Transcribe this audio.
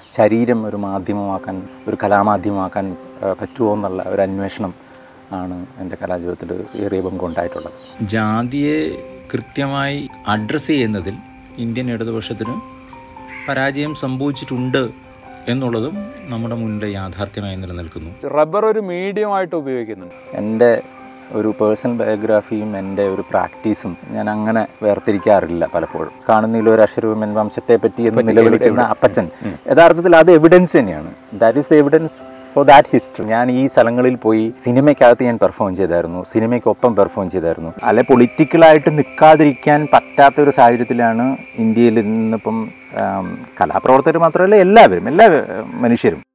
ശരീരം ഒരു മാധ്യമമാക്കാൻ ഒരു കലാമാധ്യമമാക്കാൻ ആ, പറ്റുമോ എന്നുള്ള ഒരു അന്വേഷണം ആണ് എൻ്റെ കലാജീവിതത്തിൽ ഏറിയ പങ്കുണ്ടായിട്ടുള്ളത് ജാതിയെ കൃത്യമായി അഡ്രസ്സ് ചെയ്യുന്നതിൽ ഇന്ത്യൻ ഇടതുപക്ഷത്തിന് പരാജയം സംഭവിച്ചിട്ടുണ്ട് എന്നുള്ളതും നമ്മുടെ മുന്നിലെ യാഥാർത്ഥ്യമായി നിലനിൽക്കുന്നു റബ്ബർ ഒരു മീഡിയമായിട്ട് ഉപയോഗിക്കുന്നുണ്ട് എൻ്റെ ഒരു പേഴ്സണൽ ബയോഗ്രാഫിയും എൻ്റെ ഒരു പ്രാക്ടീസും ഞാൻ അങ്ങനെ വേർതിരിക്കാറില്ല പലപ്പോഴും കാണുന്നതിൽ ഒരു അക്ഷരവും എൻ വംശത്തെ പറ്റി എന്ന് നിലവിളിക്കുന്ന അപ്പച്ചൻ യഥാർത്ഥത്തിൽ അത് എവിഡൻസ് തന്നെയാണ് that is the evidence for that history ഞാൻ ഈ സ്ഥലങ്ങളിൽ പോയി സിനിമയ്ക്കകത്ത് ഞാൻ പെർഫോം ചെയ്തായിരുന്നു സിനിമയ്ക്കൊപ്പം പെർഫോം ചെയ്തായിരുന്നു അല്ലെ പൊളിറ്റിക്കലായിട്ട് നിൽക്കാതിരിക്കാൻ പറ്റാത്ത ഒരു സാഹചര്യത്തിലാണ് ഇന്ത്യയിൽ ഇന്നിപ്പം ആം, കലാപ്രവർത്തകർ മാത്രമല്ല എല്ലാവരും എല്ലാ ഏഹ്, മനുഷ്യരും